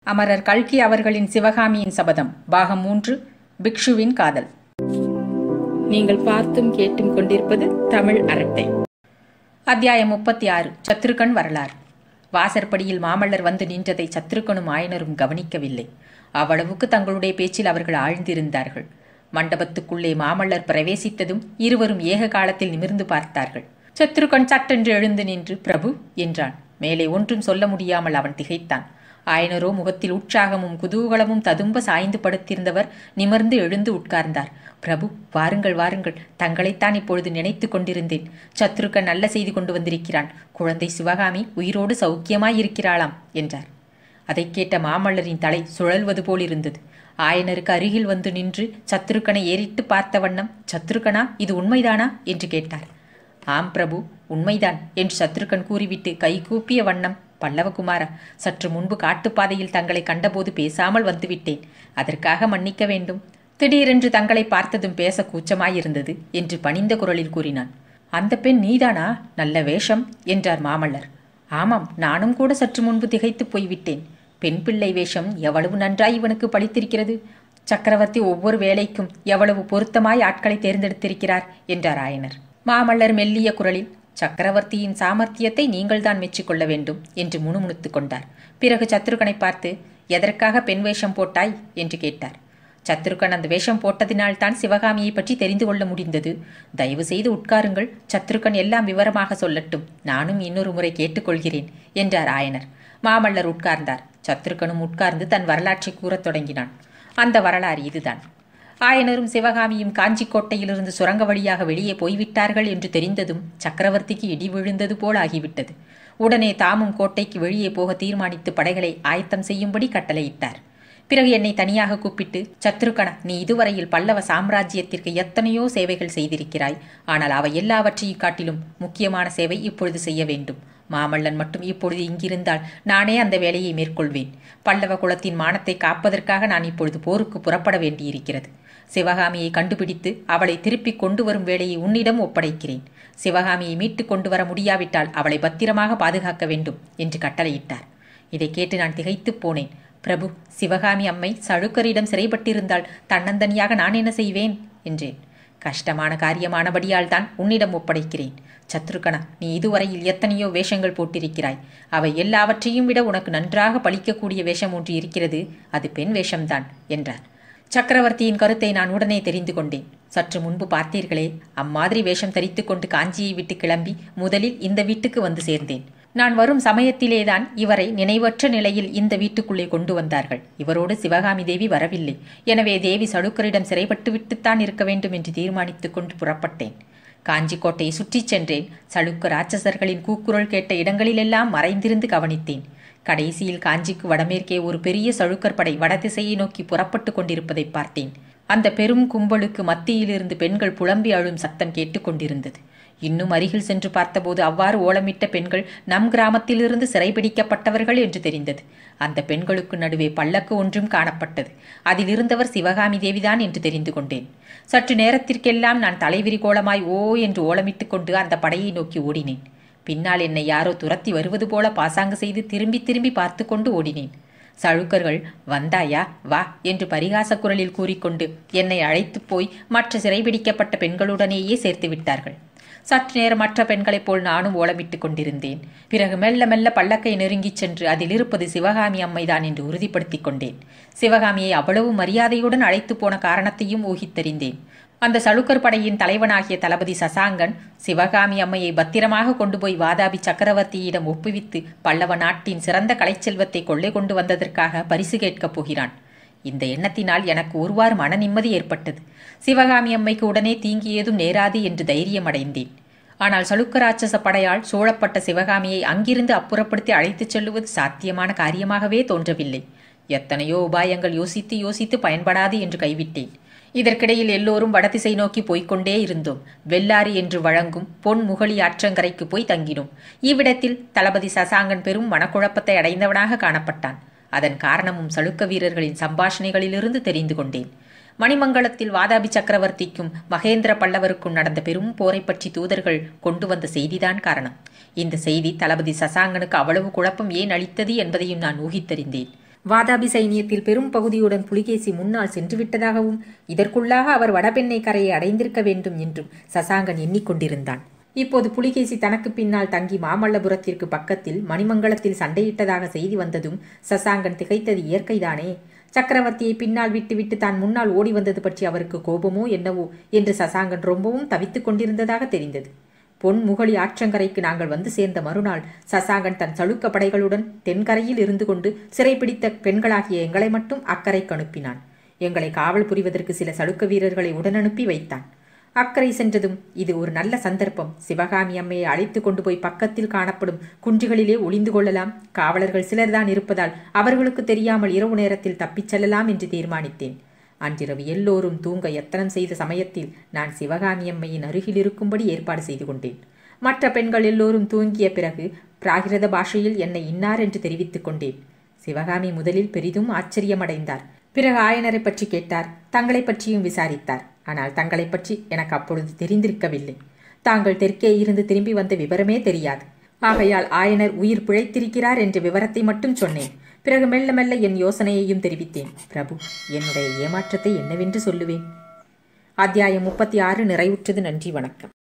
அமரர் கல்கி அவர்களின் சிவகாமியின் சபதம் பாகம் மூன்று பிக்ஷுவின் காதல் நீங்கள் பார்த்தும் கேட்டும் கொண்டிருப்பது தமிழ் அரட்டை அத்தியாயம் முப்பத்தி ஆறு சத்ருகன் வரலாறு வாசற்படியில் மாமல்லர் வந்து நின்றதை சத்ருகனும் ஆயனரும் கவனிக்கவில்லை அவ்வளவுக்கு தங்களுடைய பேச்சில் அவர்கள் ஆழ்ந்திருந்தார்கள் மண்டபத்துக்குள்ளே மாமல்லர் பிரவேசித்ததும் இருவரும் ஏக காலத்தில் நிமிர்ந்து பார்த்தார்கள் சத்ருகன் சட்டென்று எழுந்து நின்று பிரபு என்றான் மேலே ஒன்றும் சொல்ல முடியாமல் அவன் திகைத்தான் ஆயனரோ முகத்தில் உற்சாகமும் குதூகலமும் ததும்ப சாய்ந்து படுத்திருந்தவர் நிமிர்ந்து எழுந்து உட்கார்ந்தார் பிரபு வாருங்கள் வாருங்கள் தங்களைத்தான் இப்பொழுது நினைத்து கொண்டிருந்தேன் சத்ருக்கன் நல்ல செய்தி கொண்டு வந்திருக்கிறான் குழந்தை சிவகாமி உயிரோடு சௌக்கியமாயிருக்கிறாளாம் என்றார் அதைக் கேட்ட மாமல்லரின் தலை சுழல்வது போல் இருந்தது ஆயனருக்கு அருகில் வந்து நின்று சத்ருக்கனை ஏறிட்டு பார்த்த வண்ணம் சத்ருக்கனா இது உண்மைதானா என்று கேட்டார் ஆம் பிரபு உண்மைதான் என்று சத்ருக்கன் கூறிவிட்டு கை கூப்பிய வண்ணம் பல்லவகுமாரா சற்று முன்பு காட்டுப்பாதையில் தங்களை கண்டபோது பேசாமல் வந்துவிட்டேன் அதற்காக மன்னிக்க வேண்டும் திடீரென்று தங்களை பார்த்ததும் பேச கூச்சமாயிருந்தது என்று பணிந்த குரலில் கூறினான் அந்த பெண் நீதானா நல்ல வேஷம் என்றார் மாமல்லர் ஆமாம் நானும் கூட சற்று முன்பு திகைத்து போய்விட்டேன் பெண் பிள்ளை வேஷம் எவ்வளவு நன்றாய் இவனுக்கு பளித்திருக்கிறது சக்கரவர்த்தி ஒவ்வொரு வேலைக்கும் எவ்வளவு பொருத்தமாய் ஆட்களை தேர்ந்தெடுத்திருக்கிறார் என்றார் ஆயனர் மாமல்லர் மெல்லிய குரலில் சக்கரவர்த்தியின் சாமர்த்தியத்தை நீங்கள்தான் மெச்சிக்கொள்ள வேண்டும் என்று முணுமுணுத்துக் கொண்டார் பிறகு சத்ருகனை பார்த்து எதற்காக பெண் வேஷம் போட்டாய் என்று கேட்டார் சத்ருகன் அந்த வேஷம் போட்டதினால் தான் சிவகாமியை பற்றி தெரிந்து கொள்ள முடிந்தது தயவு செய்து உட்காருங்கள் சத்ருகன் எல்லாம் விவரமாக சொல்லட்டும் நானும் இன்னொரு முறை கேட்டுக்கொள்கிறேன் என்றார் ஆயனர் மாமல்லர் உட்கார்ந்தார் சத்ருகனும் உட்கார்ந்து தன் வரலாற்றை கூறத் தொடங்கினான் அந்த வரலாறு இதுதான் ஆயனரும் சிவகாமியும் காஞ்சி கோட்டையிலிருந்து சுரங்க வழியாக வெளியே போய்விட்டார்கள் என்று தெரிந்ததும் சக்கரவர்த்திக்கு இடி விழுந்தது போல் ஆகிவிட்டது உடனே தாமும் கோட்டைக்கு வெளியே போக தீர்மானித்து படைகளை ஆயத்தம் செய்யும்படி கட்டளையிட்டார் பிறகு என்னை தனியாக கூப்பிட்டு சத்ருகண நீ இதுவரையில் பல்லவ சாம்ராஜ்யத்திற்கு எத்தனையோ சேவைகள் செய்திருக்கிறாய் ஆனால் அவை எல்லாவற்றையும் காட்டிலும் முக்கியமான சேவை இப்பொழுது செய்ய வேண்டும் மாமல்லன் மட்டும் இப்பொழுது இங்கிருந்தால் நானே அந்த வேலையை மேற்கொள்வேன் பல்லவ குலத்தின் மானத்தை காப்பதற்காக நான் இப்பொழுது போருக்கு புறப்பட வேண்டியிருக்கிறது சிவகாமியை கண்டுபிடித்து அவளை திருப்பி கொண்டு வரும் வேலையை உன்னிடம் ஒப்படைக்கிறேன் சிவகாமியை மீட்டு கொண்டு வர முடியாவிட்டால் அவளை பத்திரமாக பாதுகாக்க வேண்டும் என்று கட்டளையிட்டார் இதை கேட்டு நான் திகைத்துப் போனேன் பிரபு சிவகாமி அம்மை சழுக்கரிடம் சிறைப்பட்டிருந்தால் தன்னந்தனியாக நான் என்ன செய்வேன் என்றேன் கஷ்டமான காரியமானபடியால் தான் உன்னிடம் ஒப்படைக்கிறேன் சத்ருகணா நீ இதுவரையில் எத்தனையோ வேஷங்கள் போட்டிருக்கிறாய் அவை எல்லாவற்றையும் விட உனக்கு நன்றாக பழிக்கக்கூடிய வேஷம் ஒன்று இருக்கிறது அது பெண் வேஷம்தான் என்றார் சக்கரவர்த்தியின் கருத்தை நான் உடனே தெரிந்து கொண்டேன் சற்று முன்பு பார்த்தீர்களே அம்மாதிரி வேஷம் தரித்து கொண்டு காஞ்சியை விட்டு கிளம்பி முதலில் இந்த வீட்டுக்கு வந்து சேர்ந்தேன் நான் வரும் சமயத்திலேதான் இவரை நினைவற்ற நிலையில் இந்த வீட்டுக்குள்ளே கொண்டு வந்தார்கள் இவரோடு சிவகாமி தேவி வரவில்லை எனவே தேவி சடுக்கரிடம் சிறைப்பட்டு விட்டுத்தான் இருக்க வேண்டும் என்று தீர்மானித்துக் கொண்டு புறப்பட்டேன் காஞ்சி கோட்டையை சுற்றிச் சென்றேன் சளுக்க ராட்சசர்களின் கூக்குரல் கேட்ட இடங்களிலெல்லாம் மறைந்திருந்து கவனித்தேன் கடைசியில் காஞ்சிக்கு வடமேற்கே ஒரு பெரிய சழுக்கர் படை வடதிசையை நோக்கி புறப்பட்டு கொண்டிருப்பதை பார்த்தேன் அந்த பெரும் கும்பலுக்கு மத்தியிலிருந்து பெண்கள் புலம்பி அழும் சத்தம் கேட்டுக்கொண்டிருந்தது இன்னும் அருகில் சென்று பார்த்தபோது அவ்வாறு ஓலமிட்ட பெண்கள் நம் கிராமத்திலிருந்து சிறைபிடிக்கப்பட்டவர்கள் என்று தெரிந்தது அந்த பெண்களுக்கு நடுவே பல்லக்கு ஒன்றும் காணப்பட்டது அதில் இருந்தவர் சிவகாமி தேவிதான் என்று தெரிந்து கொண்டேன் சற்று நேரத்திற்கெல்லாம் நான் தலைவிரி கோலமாய் ஓ என்று ஓலமிட்டு கொண்டு அந்த படையை நோக்கி ஓடினேன் பின்னால் என்னை யாரோ துரத்தி வருவது போல பாசாங்கு செய்து திரும்பி திரும்பி பார்த்து கொண்டு ஓடினேன் சழுக்கர்கள் வந்தாயா வா என்று பரிகாச குரலில் கூறிக்கொண்டு என்னை அழைத்துப் போய் மற்ற சிறைபிடிக்கப்பட்ட பெண்களுடனேயே சேர்த்து விட்டார்கள் சற்று நேரம் மற்ற பெண்களைப் போல் நானும் ஓலமிட்டுக் கொண்டிருந்தேன் பிறகு மெல்ல மெல்ல பல்லக்கை நெருங்கிச் சென்று அதில் இருப்பது சிவகாமி அம்மைதான் என்று உறுதிப்படுத்திக் கொண்டேன் சிவகாமியை அவ்வளவு மரியாதையுடன் அழைத்து போன காரணத்தையும் ஊகித்தறிந்தேன் அந்த சளுக்கர் படையின் தலைவனாகிய தளபதி சசாங்கன் சிவகாமி அம்மையை பத்திரமாக கொண்டு போய் வாதாபி சக்கரவர்த்தியிடம் ஒப்புவித்து பல்லவ நாட்டின் சிறந்த கலைச்செல்வத்தை கொள்ளை கொண்டு வந்ததற்காக பரிசு கேட்கப் போகிறான் இந்த எண்ணத்தினால் எனக்கு ஒருவாறு மன நிம்மதி ஏற்பட்டது சிவகாமி அம்மைக்கு உடனே தீங்கி ஏதும் நேராது என்று தைரியம் அடைந்தேன் ஆனால் சளுக்க ராட்சச படையால் சூழப்பட்ட சிவகாமியை அங்கிருந்து அப்புறப்படுத்தி அழைத்துச் செல்லுவது சாத்தியமான காரியமாகவே தோன்றவில்லை எத்தனையோ உபாயங்கள் யோசித்து யோசித்து பயன்படாது என்று கைவிட்டேன் இதற்கிடையில் எல்லோரும் வடதிசை நோக்கி போய்க்கொண்டே இருந்தோம் வெள்ளாரி என்று வழங்கும் பொன் முகழி ஆற்றங்கரைக்கு போய் தங்கினோம் இவ்விடத்தில் தளபதி சசாங்கன் பெரும் மனக்குழப்பத்தை அடைந்தவனாக காணப்பட்டான் அதன் காரணமும் சளுக்க வீரர்களின் சம்பாஷணைகளிலிருந்து தெரிந்து கொண்டேன் மணிமங்கலத்தில் வாதாபி சக்கரவர்த்திக்கும் மகேந்திர பல்லவருக்கும் நடந்த பெரும் போரை பற்றி தூதர்கள் கொண்டு வந்த செய்திதான் காரணம் இந்த செய்தி தளபதி சசாங்கனுக்கு அவ்வளவு குழப்பம் ஏன் அளித்தது என்பதையும் நான் ஊகித்தறிந்தேன் வாதாபி சைனியத்தில் பெரும் பகுதியுடன் புலிகேசி முன்னால் சென்றுவிட்டதாகவும் இதற்குள்ளாக அவர் வடபெண்ணை கரையை அடைந்திருக்க வேண்டும் என்றும் சசாங்கன் எண்ணிக்கொண்டிருந்தான் இப்போது புலிகேசி தனக்கு பின்னால் தங்கி மாமல்லபுரத்திற்கு பக்கத்தில் மணிமங்கலத்தில் சண்டையிட்டதாக செய்தி வந்ததும் சசாங்கன் திகைத்தது இயற்கைதானே சக்கரவர்த்தியை பின்னால் விட்டுவிட்டு தான் முன்னால் ஓடி வந்தது பற்றி அவருக்கு கோபமோ என்னவோ என்று சசாங்கன் ரொம்பவும் தவித்துக் கொண்டிருந்ததாக தெரிந்தது பொன் முகழி ஆற்றங்கரைக்கு நாங்கள் வந்து சேர்ந்த மறுநாள் சசாங்கன் தன் சளுக்க படைகளுடன் தென்கரையில் இருந்து கொண்டு சிறைப்பிடித்த பெண்களாகிய எங்களை மட்டும் அக்கறைக்கு அனுப்பினான் எங்களை காவல் புரிவதற்கு சில சளுக்க வீரர்களை உடனனுப்பி வைத்தான் அக்கறை சென்றதும் இது ஒரு நல்ல சந்தர்ப்பம் சிவகாமி அம்மையை அழைத்து கொண்டு போய் பக்கத்தில் காணப்படும் குன்றுகளிலே ஒளிந்து கொள்ளலாம் காவலர்கள் சிலர்தான் இருப்பதால் அவர்களுக்கு தெரியாமல் இரவு நேரத்தில் தப்பிச் செல்லலாம் என்று தீர்மானித்தேன் அன்றிரவு எல்லோரும் தூங்க எத்தனம் செய்த சமயத்தில் நான் சிவகாமி அம்மையின் அருகில் இருக்கும்படி ஏற்பாடு செய்து கொண்டேன் மற்ற பெண்கள் எல்லோரும் தூங்கிய பிறகு பிராகிருத பாஷையில் என்னை இன்னார் என்று தெரிவித்துக் கொண்டேன் சிவகாமி முதலில் பெரிதும் ஆச்சரியமடைந்தார் பிறகு ஆயனரை பற்றி கேட்டார் தங்களை பற்றியும் விசாரித்தார் ஆனால் தங்களை பற்றி எனக்கு அப்பொழுது தெரிந்திருக்கவில்லை தாங்கள் தெற்கே இருந்து திரும்பி வந்த விவரமே தெரியாது ஆகையால் ஆயனர் உயிர் பிழைத்திருக்கிறார் என்ற விவரத்தை மட்டும் சொன்னேன் பிறகு மெல்ல மெல்ல என் யோசனையையும் தெரிவித்தேன் பிரபு என்னுடைய ஏமாற்றத்தை என்னவென்று சொல்லுவேன் அத்தியாயம் முப்பத்தி ஆறு நிறைவுற்றது நன்றி வணக்கம்